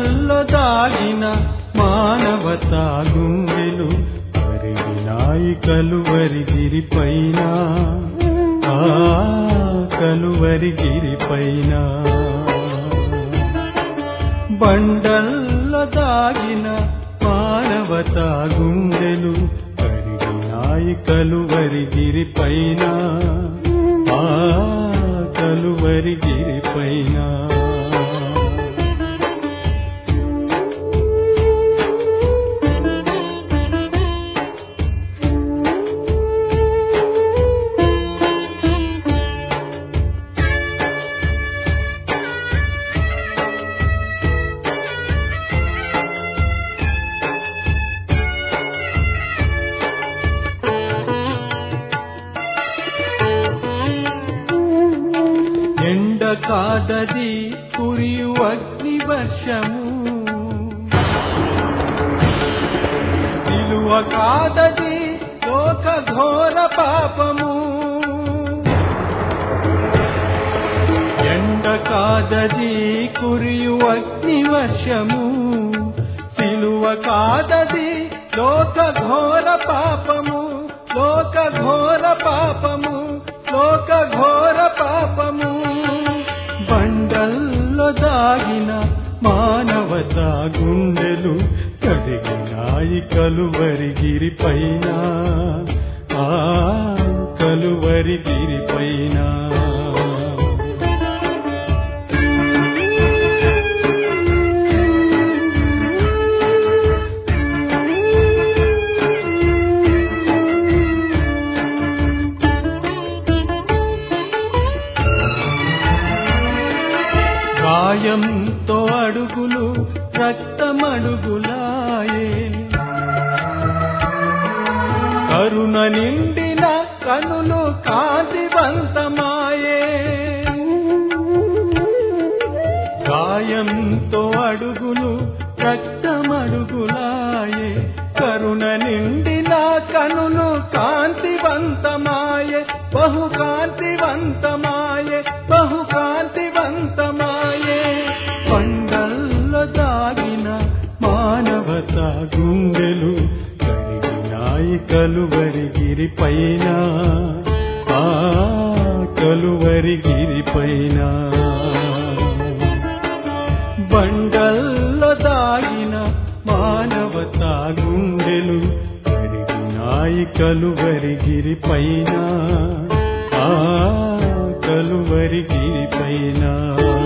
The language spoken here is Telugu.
బండల్లో దాగిన మానవతా గుండెలు కరిగినాయి కలువరి గిరిపైన ఆ కలువరి గిరిపైన బండల్లో దాగిన మానవతా గుండెలు కరిగినాయి కలువరి గిరిపైన ఆ కలువరి గిరిపైన ఎండ కాదది కురియు అగ్ని వర్షము విలువ కాదది లోక ఘోర పాపము ఎండ కాదది కురియు అగ్ని వర్షము సిలువ కాదది లోక ఘోర పాపము లోక ఘోర పాపము లోక ఘోర పాపము బండల్లో దాగిన మానవతా గుండెలు కడిగినాయి కలువరి గిరిపైన ఆ కలువరి గిరిపైన గాయంతో అడుగులు రక్తమడుగులాయే కరుణ నిండిన కనులు కాంతివంతమాయే గాయంతో అడుగులు రక్తమడుగులాయే కరుణ నిండిన కనులు కాంతివంతమాయే బహు కాంతివంతమాయే బహు కాంతివంతమాయే పండల్లో దాగిన మానవత గుండెలు కరిగినాయి కలువరి గిరిపైన ఆ కలువరి గిరిపైన బండల్లో దాగిన మానవతా గుండెలు కరిగినాయి కలువరి గిరిపైన ఆ కలువరి గిరిపైన